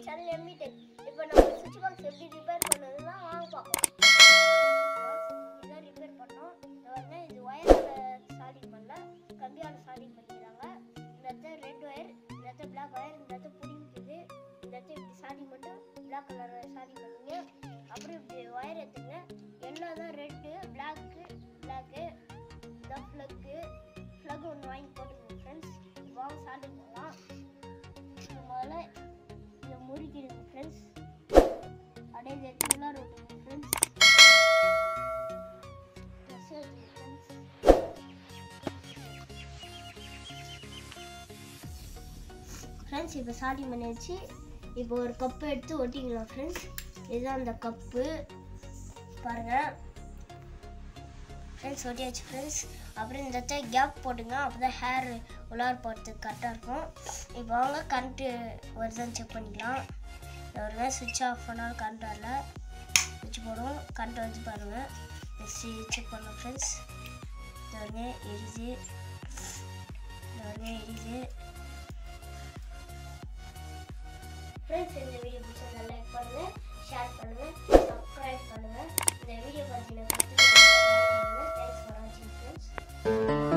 channel ME tech இப்போ நம்ம சுவிட்ச் பாக்ஸ் எப்படி ரிப்பேர் பண்ணதுன்னா வாங்க பார்க்கலாம் இதான் ரிப்பேர் பண்ணோம் இந்த வந்து இது ஒயரில் சால்டிங் பண்ணல கம்பியால் சால்டிங் பண்ணிக்கிறாங்க இந்த இடத்துல ரெட் ஒயர் இந்த இடத்துல பிளாக் ஒயர் இந்த இடத்துல பிடிக்குது இந்த இடத்துல இப்படி சால்டிங் பண்ணிட்டு பிளாக் கலர் சால்டிங் பண்ணுங்க அப்புறம் இப்படி ஒயர் எடுத்துங்க எல்லாம் தான் ரெட்டு பிளாக்கு பிளாக்கு இதான் ஃப்ளக்கு ஃப்ளக் ஒன்று வாங்கி போட்டுக்கோங்க ஃப்ரெண்ட்ஸ் வாங்க சால்டிங் பண்ணலாம் இது முதல்ல இதை முறிக்கிடுங்க ஃப்ரெண்ட்ஸ் அப்படியே இதை எடுத்து உள்ளார விட்டுருங்க ஃப்ரெண்ட்ஸ் ட்ரெஸ் எடுத்துங்க ஃப்ரெண்ட்ஸ் ஃப்ரெண்ட்ஸ் இப்போ சாடி பண்ணியாச்சு இப்போ ஒரு கப்பு எடுத்து ஒட்டிக்கலாம் ஃப்ரெண்ட்ஸ் இதுதான் அந்த கப்பு பாருங்கள் ஃப்ரெண்ட்ஸ் ஒட்டியாச்சு ஃப்ரெண்ட்ஸ் அப்புறம் இந்த இடத்துல கேப் போட்டுங்க அப்போ தான் ஹேர் உள்ளார போகிறதுக்கு கரெக்டாக இருக்கும் இப்போ அவங்க கரண்ட்டு வருதான்னு செக் பண்ணிக்கலாம் ஒரு சுவிட்ச் ஆஃப் பண்ணாலும் கரண்ட் வரல சுவிட்ச் போடுவோம் கரண்ட் வந்து பாருங்கள் நெக்ஸ்ட்டு செக் பண்ணலாம் ஃப்ரெண்ட்ஸ் இந்த வருங்க எரியுது இந்த வருங்க எரியுது ஃப்ரெண்ட்ஸ் இந்த வீடியோ பிடிச்சா லைக் பண்ணுங்கள் ஷேர் பண்ணுங்கள் சப்ஸ்கிரைப் பண்ணுங்கள் இந்த வீடியோ பார்த்தீங்கன்னா தேங்க்ஸ் ஃபார் வாட்சிங் ஃப்ரெண்ட்ஸ்